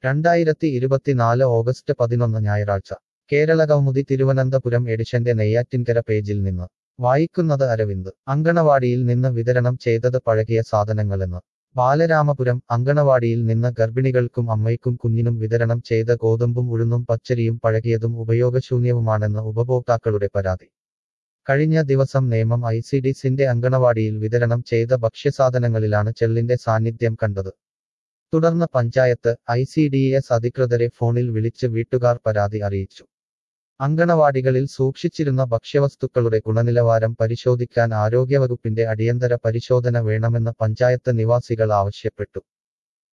രണ്ടായിരത്തി ഇരുപത്തിനാല് ഓഗസ്റ്റ് പതിനൊന്ന് ഞായറാഴ്ച കേരളകൗമുദി തിരുവനന്തപുരം എഡിഷന്റെ നെയ്യാറ്റിൻകര പേജിൽ നിന്ന് വായിക്കുന്നത് അരവിന്ദ് അങ്കണവാടിയിൽ നിന്ന് വിതരണം ചെയ്തത് പഴകിയ സാധനങ്ങളെന്ന് ബാലരാമപുരം അങ്കണവാടിയിൽ നിന്ന് ഗർഭിണികൾക്കും അമ്മയ്ക്കും കുഞ്ഞിനും വിതരണം ചെയ്ത ഗോതമ്പും ഉഴുന്നും പച്ചരിയും പഴകിയതും ഉപയോഗശൂന്യവുമാണെന്ന് ഉപഭോക്താക്കളുടെ പരാതി കഴിഞ്ഞ ദിവസം നേമം ഐ സി ഡി സിന്റെ അങ്കണവാടിയിൽ വിതരണം ചെയ്ത ഭക്ഷ്യസാധനങ്ങളിലാണ് ചെള്ളിന്റെ സാന്നിധ്യം കണ്ടത് തുടർന്ന് panchayat I C D S അധികൃതരെ ഫോണിൽ വിളിച്ച് വീട്ടുകാർ പരാതി അറിയിച്ചു അങ്കണവാടികളിൽ സൂക്ഷിച്ചിരുന്ന ഭക്ഷ്യവസ്തുക്കളുടെ ഗുണനിലവാരം പരിശോധിക്കാൻ ആരോഗ്യവകുപ്പിന്റെ അടിയന്തര പരിശോധന വേണമെന്ന് പഞ്ചായത്ത് നിവാസികൾ ആവശ്യപ്പെട്ടു